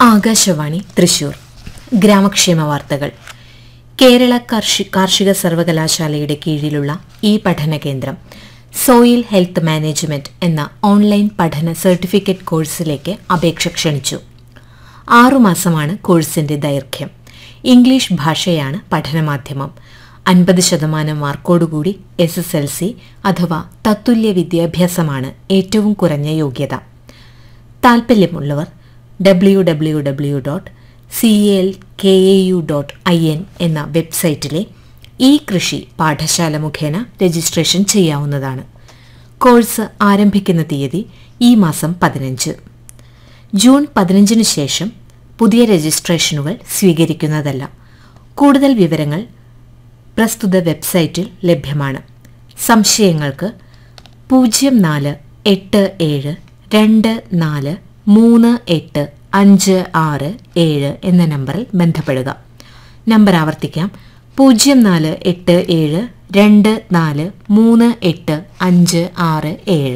ആകാശവാണി തൃശൂർ ഗ്രാമക്ഷേമ വാർത്തകൾ കേരള കാർഷി കാർഷിക സർവകലാശാലയുടെ കീഴിലുള്ള ഈ പഠന കേന്ദ്രം സോയിൽ ഹെൽത്ത് മാനേജ്മെന്റ് എന്ന ഓൺലൈൻ പഠന സർട്ടിഫിക്കറ്റ് കോഴ്സിലേക്ക് അപേക്ഷ ക്ഷണിച്ചു ആറുമാസമാണ് കോഴ്സിന്റെ ദൈർഘ്യം ഇംഗ്ലീഷ് ഭാഷയാണ് പഠനമാധ്യമം അൻപത് ശതമാനം മാർക്കോടുകൂടി എസ് എസ് എൽ സി അഥവാ തത്തുല്യ വിദ്യാഭ്യാസമാണ് ഏറ്റവും കുറഞ്ഞ യോഗ്യത താൽപ്പര്യമുള്ളവർ W W W dot C L K A U dot I N എന്ന വെബ്സൈറ്റിലെ ഇ കൃഷി പാഠശാല മുഖേന രജിസ്ട്രേഷൻ ചെയ്യാവുന്നതാണ് കോഴ്സ് ആരംഭിക്കുന്ന തീയതി ഈ മാസം പതിനഞ്ച് ജൂൺ പതിനഞ്ചിന് ശേഷം പുതിയ രജിസ്ട്രേഷനുകൾ സ്വീകരിക്കുന്നതല്ല കൂടുതൽ വിവരങ്ങൾ പ്രസ്തുത വെബ്സൈറ്റിൽ ലഭ്യമാണ് സംശയങ്ങൾക്ക് പൂജ്യം നാല് എട്ട് ഏഴ് രണ്ട് നാല് മൂന്ന് എട്ട് അഞ്ച് ആറ് ഏഴ് എന്ന നമ്പറിൽ ബന്ധപ്പെടുക നമ്പർ ആവർത്തിക്കാം പൂജ്യം നാല് എട്ട് ഏഴ് രണ്ട് നാല് മൂന്ന് എട്ട് അഞ്ച് ആറ് ഏഴ്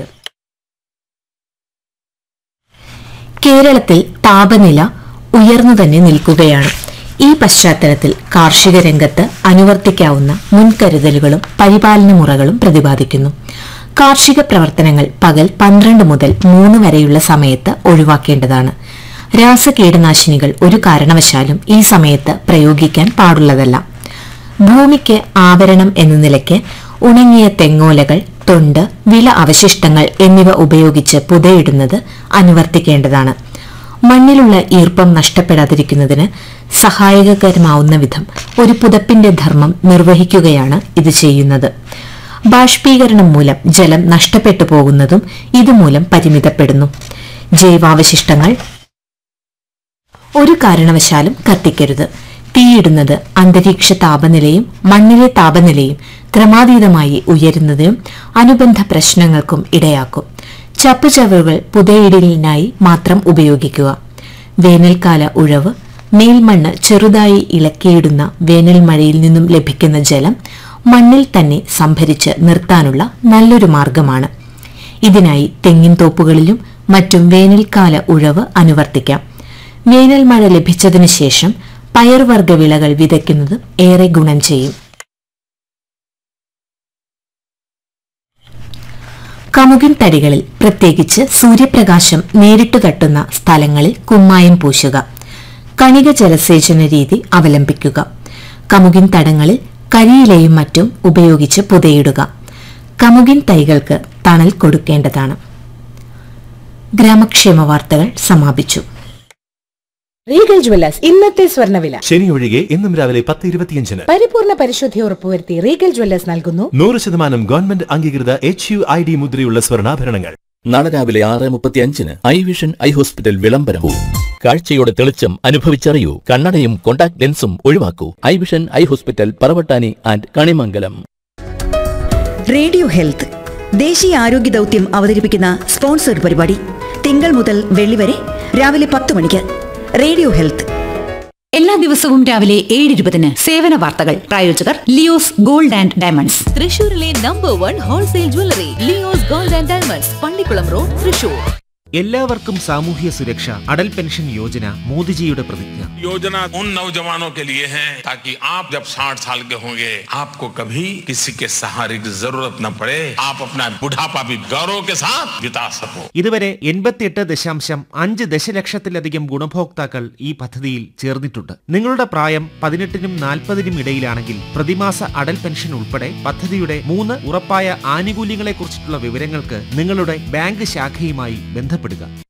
കേരളത്തിൽ താപനില ഉയർന്നു തന്നെ നിൽക്കുകയാണ് ഈ പശ്ചാത്തലത്തിൽ കാർഷിക രംഗത്ത് അനുവർത്തിക്കാവുന്ന മുൻകരുതലുകളും പരിപാലന മുറകളും പ്രതിപാദിക്കുന്നു കാർഷിക പ്രവർത്തനങ്ങൾ പകൽ പന്ത്രണ്ട് മുതൽ മൂന്ന് വരെയുള്ള സമയത്ത് ഒഴിവാക്കേണ്ടതാണ് രാസകീടനാശിനികൾ ഒരു കാരണവശാലും ഈ സമയത്ത് പ്രയോഗിക്കാൻ പാടുള്ളതല്ല ഭൂമിക്ക് ആവരണം എന്ന നിലയ്ക്ക് ഉണങ്ങിയ തെങ്ങോലകൾ തൊണ്ട് വില അവശിഷ്ടങ്ങൾ എന്നിവ ഉപയോഗിച്ച് പുതയിടുന്നത് അനുവർത്തിക്കേണ്ടതാണ് മണ്ണിലുള്ള ഈർപ്പം നഷ്ടപ്പെടാതിരിക്കുന്നതിന് സഹായകരമാവുന്ന വിധം ഒരു പുതപ്പിന്റെ ധർമ്മം നിർവഹിക്കുകയാണ് ഇത് ചെയ്യുന്നത് ബാഷ്പീകരണം മൂലം ജലം നഷ്ടപ്പെട്ടു പോകുന്നതും ഇതുമൂലം പരിമിതപ്പെടുന്നു ജൈവാവശിഷ്ടങ്ങൾ ഒരു കാരണവശാലും കത്തിക്കരുത് തീയിടുന്നത് അന്തരീക്ഷ താപനിലയും മണ്ണിലെ താപനിലയും ക്രമാതീതമായി ഉയരുന്നതിനും അനുബന്ധ പ്രശ്നങ്ങൾക്കും ഇടയാക്കും ചപ്പുചവറുകൾ പുതയിടലിനായി മാത്രം ഉപയോഗിക്കുക വേനൽക്കാല ഉഴവ് മേൽമണ്ണ് ചെറുതായി ഇളക്കിയിടുന്ന വേനൽ മഴയിൽ നിന്നും ലഭിക്കുന്ന ജലം മണ്ണിൽ തന്നെ സംഭരിച്ച് നിർത്താനുള്ള നല്ലൊരു മാർഗമാണ് ഇതിനായി തെങ്ങിൻ തോപ്പുകളിലും മറ്റും വേനൽക്കാല ഉഴവ് അനുവർത്തിക്കാം വേനൽ മഴ ലഭിച്ചതിനു ശേഷം പയർവർഗ വിളകൾ വിതയ്ക്കുന്നത് ഏറെ ഗുണം ചെയ്യും കമുകിൻ തടികളിൽ പ്രത്യേകിച്ച് സൂര്യപ്രകാശം നേരിട്ടു തട്ടുന്ന സ്ഥലങ്ങളിൽ കുമ്മായം പൂശുക കണിക ജലസേചന രീതി അവലംബിക്കുക കമുകിൻ തടങ്ങളിൽ കരിയിലയും മറ്റും ഉപയോഗിച്ച് പുതയിടുക കമുകിൻ തൈകൾക്ക് തണൽ കൊടുക്കേണ്ടതാണ് ഗ്രാമക്ഷേമ വാർത്തകൾ സമാപിച്ചു റീഗൽ ജ്വല്ലേഴ്സ് ഇന്നത്തെ സ്വർണ്ണവില ശനി ഒഴികെ ഇന്നും രാവിലെ പത്ത് ഇരുപത്തിയഞ്ചിന് പരിപൂർണ പരിശുദ്ധി ഉറപ്പുവരുത്തി റീഗൽ ജ്വല്ലേഴ്സ് നൽകുന്നു നൂറ് ശതമാനം ഗവൺമെന്റ് അംഗീകൃത എച്ച് യു ഐ ഡി മുദ്രയുള്ള സ്വർണ്ണാഭരണങ്ങൾ നാളെ രാവിലെ ആറ് മുപ്പത്തിയഞ്ചിന് ഐ വിഷൻ ഐ ഹോസ്പിറ്റൽ വിളംബരവും കാഴ്ചയുടെ തെളിച്ചം അനുഭവിച്ചറിയൂ കണ്ണടയും കോണ്ടാക്ട് ലെൻസും ഒഴിവാക്കൂ eye vision eye hospital Paravattani and Kanimangalam radio health ദേശീയ ആരോഗ്യ ദൗത്യം അവതരിപ്പിക്കുന്ന സ്പോൺസർഡ് പരിപാടി തിങ്കൾ മുതൽ വെള്ളി വരെ രാവിലെ പത്ത് മണിക്ക് റേഡിയോ ഹെൽത്ത് എല്ലാ ദിവസവും രാവിലെ ഏഴ് ഇരുപതിന് സേവന വാർത്തകൾ പ്രായോജകർ ലിയോസ് ഗോൾഡ് ആൻഡ് ഡയമണ്ട്സ് തൃശൂരിലെ number one wholesale jewellery Leo's gold and diamonds Pallikkulam road Thrissur എല്ലാവർക്കും സാമൂഹ്യ സുരക്ഷ അടൽ പെൻഷൻ യോജന മോദിജിയുടെ പ്രതിജ്ഞ योजना उन नौजवानों के लिए है ताकि आप जब 60 साल के होंगे आपको कभी किसी के सहारे की जरूरत न पड़े आप अपना बुढ़ापा भी गौरव के साथ बिता सको ഇതുവരെ എൺപത്തിയെട്ട് ദശാംശം അഞ്ച് ദശലക്ഷത്തിലധികം ഗുണഭോക്താക്കൾ ഈ പദ്ധതിയിൽ ചേർന്നിട്ടുണ്ട് നിങ്ങളുടെ പ്രായം പതിനെട്ടിനും നാൽപ്പതിനും ഇടയിലാണെങ്കിൽ പ്രതിമാസ അടൽ പെൻഷൻ ഉൾപ്പെടെ പദ്ധതിയുടെ മൂന്ന് ഉറപ്പായ ആനുകൂല്യങ്ങളെക്കുറിച്ചിട്ടുള്ള വിവരങ്ങൾക്ക് നിങ്ങളുടെ ബാങ്ക് ശാഖയുമായി ബന്ധപ്പെടുക